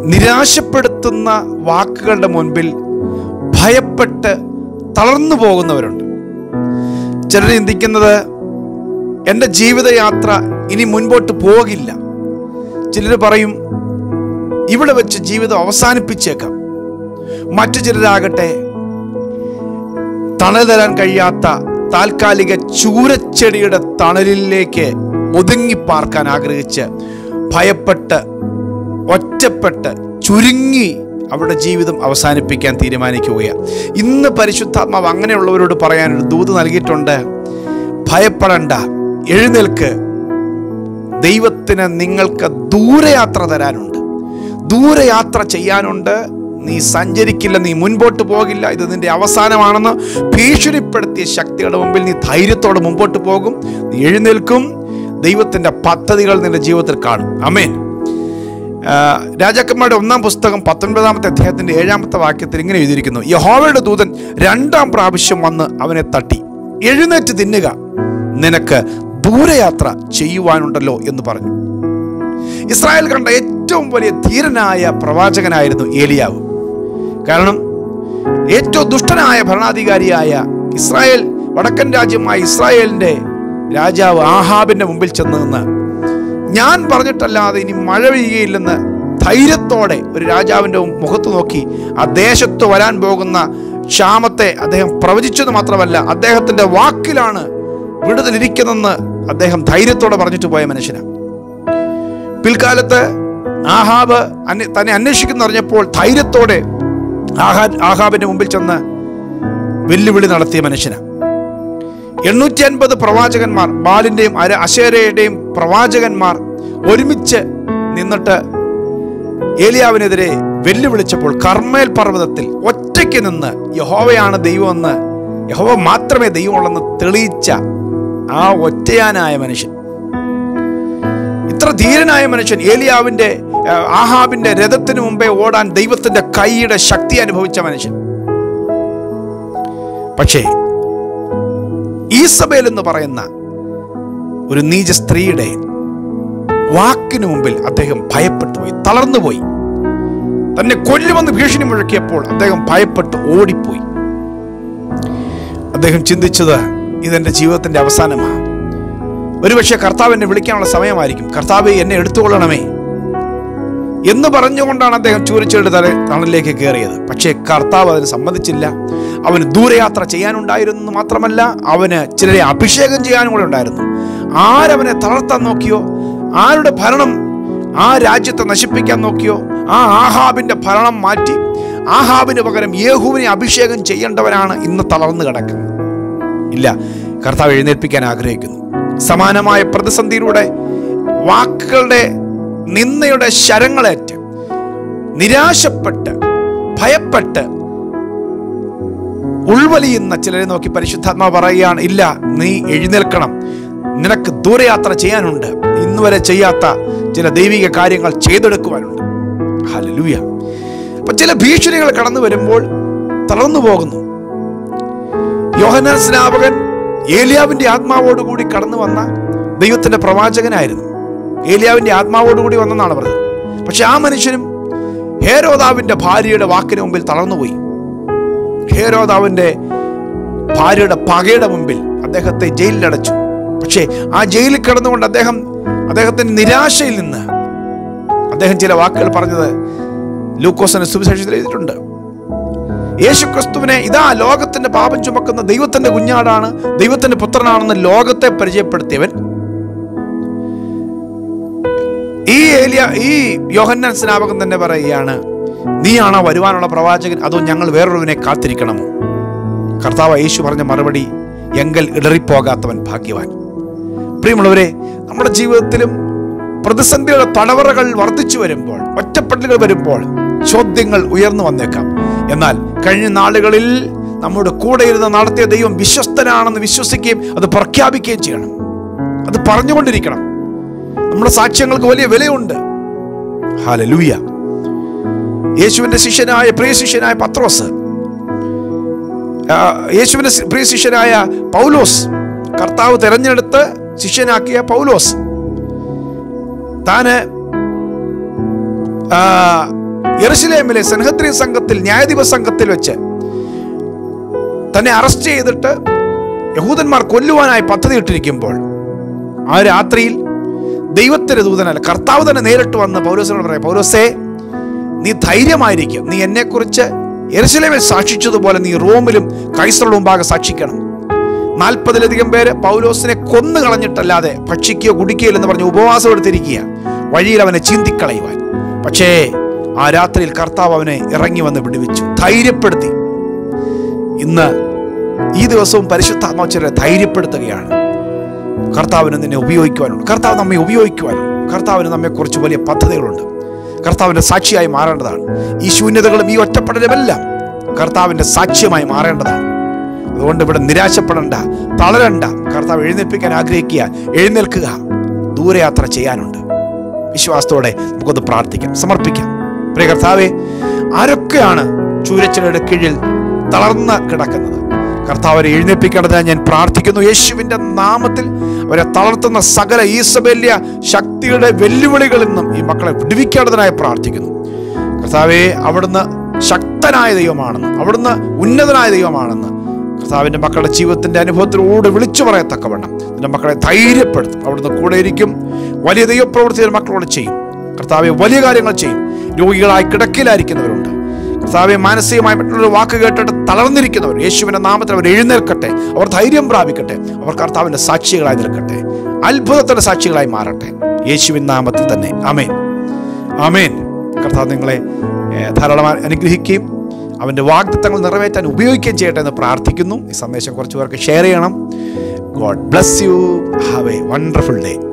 നിരാശപ്പെടുത്തുന്ന വാക്കുകളുടെ മുൻപിൽ ഭയപ്പെട്ട് തളർന്നു പോകുന്നവരുണ്ട് ചിലർ ചിന്തിക്കുന്നത് എൻ്റെ ജീവിതയാത്ര ഇനി മുൻപോട്ട് പോകില്ല ചിലർ പറയും ഇവിടെ വെച്ച് ജീവിതം അവസാനിപ്പിച്ചേക്കാം മറ്റു ചിലരാകട്ടെ തണൽ തരാൻ കഴിയാത്ത താൽക്കാലിക ചൂരച്ചെടിയുടെ തണലിലേക്ക് ഒതുങ്ങിപ്പാർക്കാൻ ആഗ്രഹിച്ച് ഭയപ്പെട്ട് ഒറ്റപ്പെട്ട് ചുരുങ്ങി അവരുടെ ജീവിതം അവസാനിപ്പിക്കാൻ തീരുമാനിക്കുകയാണ് ഇന്ന് പരിശുദ്ധാത്മാവ് അങ്ങനെയുള്ളവരോട് പറയാനൊരു ദൂത് നൽകിയിട്ടുണ്ട് ഭയപ്പെടണ്ട എഴുന്നേൽക്ക് ദൈവത്തിന് നിങ്ങൾക്ക് ദൂരയാത്ര തരാനുണ്ട് ദൂരയാത്ര ചെയ്യാനുണ്ട് നീ സഞ്ചരിക്കില്ല നീ മുൻപോട്ട് പോകില്ല ഇത് നിന്റെ അവസാനമാണെന്ന് ഭീഷണിപ്പെടുത്തിയ ശക്തികളുടെ മുമ്പിൽ നീ ധൈര്യത്തോടെ മുമ്പോട്ട് പോകും നീ എഴുന്നേൽക്കും ദൈവത്തിൻ്റെ പദ്ധതികൾ നിന്റെ ജീവിതത്തിൽ കാണും അമേൻ ആ, രാജാക്കന്മാരുടെ ഒന്നാം പുസ്തകം പത്തൊൻപതാമത്തെ അധ്യായത്തിന്റെ ഏഴാമത്തെ വാക്യത്തിൽ ഇങ്ങനെ എഴുതിയിരിക്കുന്നു യഹോവയുടെ ദൂതൻ രണ്ടാം പ്രാവശ്യം വന്ന് അവനെ തട്ടി എഴുന്നേറ്റ് തിന്നുക നിനക്ക് ദൂരയാത്ര ചെയ്യുവാനുണ്ടല്ലോ എന്ന് പറഞ്ഞു ഇസ്രായേൽ കണ്ട ഏറ്റവും വലിയ ധീരനായ പ്രവാചകനായിരുന്നു ഏലിയാവ് കാരണം ഏറ്റവും ദുഷ്ടനായ ഭരണാധികാരിയായ ഇസ്രായേൽ വടക്കൻ രാജ്യമായ ഇസ്രായേലിന്റെ രാജാവ് ആഹാബിന്റെ മുമ്പിൽ ചെന്ന് നിന്ന് ഞാൻ പറഞ്ഞിട്ടല്ലാതെ ഇനി മഴ പെയ്യുകയില്ലെന്ന് ധൈര്യത്തോടെ ഒരു രാജാവിൻ്റെ മുഖത്ത് നോക്കി ആ ദേശത്ത് വരാൻ പോകുന്ന ക്ഷാമത്തെ അദ്ദേഹം പ്രവചിച്ചത് മാത്രമല്ല അദ്ദേഹത്തിൻ്റെ വാക്കിലാണ് വിടുതലിരിക്കുന്നതെന്ന് അദ്ദേഹം ധൈര്യത്തോടെ പറഞ്ഞിട്ട് പോയ മനുഷ്യനാണ് പിൽക്കാലത്ത് ആഹാബ് അന്വ- തന്നെ അന്വേഷിക്കുന്ന അറിഞ്ഞപ്പോൾ ധൈര്യത്തോടെ ആഹാ ആഹാബിന്റെ മുമ്പിൽ ചെന്ന് വെല്ലുവിളി നടത്തിയ മനുഷ്യനാണ് എണ്ണൂറ്റി അൻപത് പ്രവാചകന്മാർ ബാലിന്റെയും അര അശേരയുടെയും പ്രവാചകന്മാർ ഒരുമിച്ച് നിന്നിട്ട് ഏലിയാവിനെതിരെ വെല്ലുവിളിച്ചപ്പോൾ കർമ്മേൽ പർവ്വതത്തിൽ ഒറ്റയ്ക്ക് നിന്ന് യഹോവയാണ് ദൈവമെന്ന് യഹോവ മാത്രമേ ദൈവമുള്ളെന്ന് തെളിയിച്ച ആ ഒറ്റയാനായ മനുഷ്യൻ ഇത്ര ധീരനായ മനുഷ്യൻ ഏലിയാവിന്റെ ആ, ആഹാബിന്റെ രഥത്തിന് മുമ്പേ ഓടാൻ ദൈവത്തിന്റെ കൈയുടെ ശക്തി അനുഭവിച്ച മനുഷ്യൻ പക്ഷേ ഈസബേൽ എന്ന് പറയുന്ന ഒരു നീച സ്ത്രീയുടെ വാക്കിന് മുമ്പിൽ അദ്ദേഹം ഭയപ്പെട്ടു പോയി തളർന്നുപോയി തന്നെ കൊല്ലുമെന്ന് ഭീഷണി മുഴക്കിയപ്പോൾ അദ്ദേഹം ഭയപ്പെട്ട് ഓടിപ്പോയി അദ്ദേഹം ചിന്തിച്ചത് ഇതെന്റെ ജീവിതത്തിന്റെ അവസാനമാണ് ഒരുപക്ഷെ കർത്താവ് എന്നെ വിളിക്കാനുള്ള സമയമായിരിക്കും കർത്താവ് എന്നെ എടുത്തുകൊള്ളണമേ എന്ന് പറഞ്ഞുകൊണ്ടാണ് അദ്ദേഹം ചൂരിച്ചയുടെ തല തണലിലേക്ക് കയറിയത് പക്ഷേ കർത്താവ് അതിന് സമ്മതിച്ചില്ല അവന് ദൂരയാത്ര ചെയ്യാനുണ്ടായിരുന്നു മാത്രമല്ല അവന് ചിലരെ അഭിഷേകം ചെയ്യാനും കൂടെ ഉണ്ടായിരുന്നു ആരവനെ തളർത്താൻ നോക്കിയോ ആരുടെ ഭരണം ആ രാജ്യത്തെ നശിപ്പിക്കാൻ നോക്കിയോ ആ ആഹാബിന്റെ ഭരണം മാറ്റി ആഹാബിന് പകരം യേഹുവിനെ അഭിഷേകം ചെയ്യേണ്ടവനാണ് ഇന്ന് തളർന്നു കിടക്കുന്നത് ഇല്ല കർത്താവ് എഴുന്നേൽപ്പിക്കാൻ ആഗ്രഹിക്കുന്നു സമാനമായ പ്രതിസന്ധിയിലൂടെ വാക്കുകളുടെ നിന്നയുടെ ശരങ്ങളേറ്റ് നിരാശപ്പെട്ട് ഭയപ്പെട്ട് ഉൾവലിയുന്ന ചിലരെ നോക്കി പരിശുദ്ധാത്മാവ് പറയുകയാണ് ഇല്ല നീ എഴുന്നേൽക്കണം നിനക്ക് ദൂരയാത്ര ചെയ്യാനുണ്ട് ഇന്നുവരെ ചെയ്യാത്ത ചില ദൈവിക കാര്യങ്ങൾ ചെയ്തെടുക്കുവാനുണ്ട് ഹല്ലേലൂയ അപ്പൊ ചില ഭീഷണികൾ കടന്നു വരുമ്പോൾ തളർന്നു പോകുന്നു യോഹന്നാൻ സ്നാപകൻ ഏലിയാവിന്റെ ആത്മാവോടുകൂടി കടന്നു വന്ന ദൈവത്തിന്റെ പ്രവാചകനായിരുന്നു ഏലിയാവിന്റെ ആത്മാവോടുകൂടി വന്നെന്നാണ് പറഞ്ഞത് പക്ഷെ ആ മനുഷ്യനും ഹേരോദാവിന്റെ ഭാര്യയുടെ വാക്കിന് മുമ്പിൽ തളർന്നുപോയി ഹേരോദാവിന്റെ ഭാര്യയുടെ പകയുടെ മുമ്പിൽ അദ്ദേഹത്തെ ജയിലിലടച്ചു പക്ഷേ ആ ജയിലിൽ കിടന്നുകൊണ്ട് അദ്ദേഹം അദ്ദേഹത്തിന്റെ നിരാശയിൽ നിന്ന് അദ്ദേഹം ചില വാക്കുകൾ പറഞ്ഞത് ലൂക്കോസിന് സുവിശേഷത്തിൽ എഴുതിയിട്ടുണ്ട് യേശുക്രിസ്തുവിനെ ഇതാ ലോകത്തിന്റെ പാപം ചുമക്കുന്ന ദൈവത്തിന്റെ കുഞ്ഞാടാണ് ദൈവത്തിന്റെ പുത്രനാണെന്ന് ലോകത്തെ പരിചയപ്പെടുത്തിയവൻ ഈ ഏലിയ ഈ യോഹന്നാൻ സ്നാപകൻ തന്നെ പറയുകയാണ് നീയാണോ വരുവാനുള്ള പ്രവാചകൻ അതോ ഞങ്ങൾ വേറൊരുവിനെ കാത്തിരിക്കണമോ കർത്താവ് യേശു പറഞ്ഞ മറുപടി എങ്കൽ ഇടറിപ്പോകാത്തവൻ ഭാഗ്യവാൻ പ്രിയമുള്ളവരെ നമ്മുടെ ജീവിതത്തിലും പ്രതിസന്ധികളുടെ തടവറകൾ വർദ്ധിച്ചു വരുമ്പോൾ ഒറ്റപ്പെടലുകൾ വരുമ്പോൾ ചോദ്യങ്ങൾ ഉയർന്നു വന്നേക്കാം എന്നാൽ കഴിഞ്ഞ നാളുകളിൽ നമ്മുടെ കൂടെ ഇരുന്ന് നടത്തിയ ദൈവം വിശ്വസ്തനാണെന്ന് വിശ്വസിക്കുകയും അത് പ്രഖ്യാപിക്കുകയും ചെയ്യണം അത് പറഞ്ഞുകൊണ്ടിരിക്കണം നമ്മുടെ സാക്ഷ്യങ്ങൾക്ക് വലിയ വിലയുണ്ട് ഹാലലൂയ യേശുവിന്റെ ശിഷ്യനായ പ്രിയ ശിഷ്യനായ പത്രോസ് ആ, യേശുവിന്റെ ശി- പ്രിയ ശിഷ്യനായ പൗലോസ് കർത്താവ് തെരഞ്ഞെടുത്ത് ശിഷ്യനാക്കിയ പൗലോസ് താന് ആ, യെറുശലേമിലെ സെൻഹദ്രി സംഘത്തിൽ ന്യായാധിപ സംഘത്തിൽ വെച്ച് തന്നെ അറസ്റ്റ് ചെയ്തിട്ട് യഹൂദന്മാർ കൊല്ലുവാനായി പദ്ധതി ഇട്ടിരിക്കുമ്പോൾ ആ രാത്രിയിൽ ദൈവത്തിന്റെ ദൂതനല്ല കർത്താവ് തന്നെ നേരിട്ട് വന്ന് പൗലോസിനോട് പറയാം പൗലോസേ നീ ധൈര്യമായിരിക്കും നീ എന്നെക്കുറിച്ച് യെരുശലേമിൽ സാക്ഷിച്ചതുപോലെ നീ റോമിലും കൈസറുടെ മുമ്പാകെ സാക്ഷിക്കണം നാൽപ്പതിലധികം പേര് പൗലോസിനെ കൊന്നു കളഞ്ഞിട്ടല്ലാതെ ഭക്ഷിക്കുകയോ കുടിക്കുകയോ എന്ന് പറഞ്ഞ് ഉപവാസം എടുത്തിരിക്കുക വഴിയിൽ അവനെ ചിന്തിക്കളയുവാൻ പക്ഷേ ആ രാത്രിയിൽ കർത്താവ് അവനെ ഇറങ്ങി വന്ന് വിടുവിച്ചു ധൈര്യപ്പെടുത്തി ഇന്ന് ഈ ദിവസവും പരിശുദ്ധാത്മാവച്ചരെ ധൈര്യപ്പെടുത്തുകയാണ് കർത്താവിന് നിന്നെ ഉപയോഗിക്കുവാനുണ്ട് കർത്താവ് നമ്മെ ഉപയോഗിക്കുവാനുണ്ട് കർത്താവിന് നമ്മെക്കുറിച്ച് വലിയ പദ്ധതികളുണ്ട് കർത്താവിൻ്റെ സാക്ഷിയായി മാറേണ്ടതാണ് ഈ ശൂന്യതകളും ഈ ഒറ്റപ്പെടലുമെല്ലാം കർത്താവിൻ്റെ സാക്ഷ്യമായി മാറേണ്ടതാണ് അതുകൊണ്ട് ഇവിടെ നിരാശപ്പെടേണ്ട തളരണ്ട കർത്താവ് എഴുന്നേൽപ്പിക്കാൻ ആഗ്രഹിക്കുക എഴുന്നേൽക്കുക ദൂരയാത്ര ചെയ്യാനുണ്ട് വിശ്വാസത്തോടെ നമുക്കൊന്ന് പ്രാർത്ഥിക്കാം സമർപ്പിക്കാം പ്രിയ കർത്താവെ ആരൊക്കെയാണ് ചൂരച്ചിലയുടെ കീഴിൽ തളർന്ന് കിടക്കുന്നത് കർത്താവരെ എഴുന്നേൽപ്പിക്കേണ്ടതിനായി ഞാൻ പ്രാർത്ഥിക്കുന്നു യേശുവിൻ്റെ നാമത്തിൽ അവരെ തളർത്തുന്ന സകല ഈസബല്യ ശക്തിയുടെ വെല്ലുവിളികളിൽ നിന്നും ഈ മക്കളെ വിടുവിക്കേണ്ടതിനായി പ്രാർത്ഥിക്കുന്നു കർത്താവെ അവിടുന്ന് ശക്തനായ ദൈവമാണെന്ന് അവിടുന്ന് ഉന്നതനായ ദൈവമാണെന്ന് കർത്താവിൻ്റെ മക്കളുടെ ജീവിതത്തിൻ്റെ അനുഭവത്തിലൂടെ വിളിച്ചു പറയത്തക്കവണ്ണം നിന്റെ മക്കളെ ധൈര്യപ്പെടുത്തും അവിടുന്ന് കൂടെ ഇരിക്കും വലിയ ദൈവപ്രവൃത്തി മക്കളോട് ചെയ്യും കർത്താവെ വലിയ കാര്യങ്ങൾ ചെയ്യും രോഗികളായി കിടക്കിലായിരിക്കുന്നവരുണ്ട് കർത്താവെ മാനസികമായി മറ്റുള്ള വാക്ക് കേട്ടിട്ട് തളർന്നിരിക്കുന്നവർ യേശുവിൻ്റെ നാമത്തിൽ അവർ എഴുന്നേൽക്കട്ടെ അവർ ധൈര്യം പ്രാപിക്കട്ടെ അവർ കർത്താവിൻ്റെ സാക്ഷികളായി നിൽക്കട്ടെ അത്ഭുതത്തിൻ്റെ സാക്ഷികളായി മാറട്ടെ യേശുവിൻ നാമത്തിൽ തന്നെ അമേൻ അമേൻ കർത്താവ് നിങ്ങളെ ഏഹ്, ധാരാളമായി അനുഗ്രഹിക്കുകയും അവൻ്റെ വാഗ്ദത്തങ്ങൾ നിറവേറ്റാൻ ഉപയോഗിക്കുകയും ചെയ്യട്ടെ എന്ന് പ്രാർത്ഥിക്കുന്നു ഈ സന്ദേശം കുറച്ച് പേർക്ക് ഷെയർ ചെയ്യണം God bless you have a wonderful day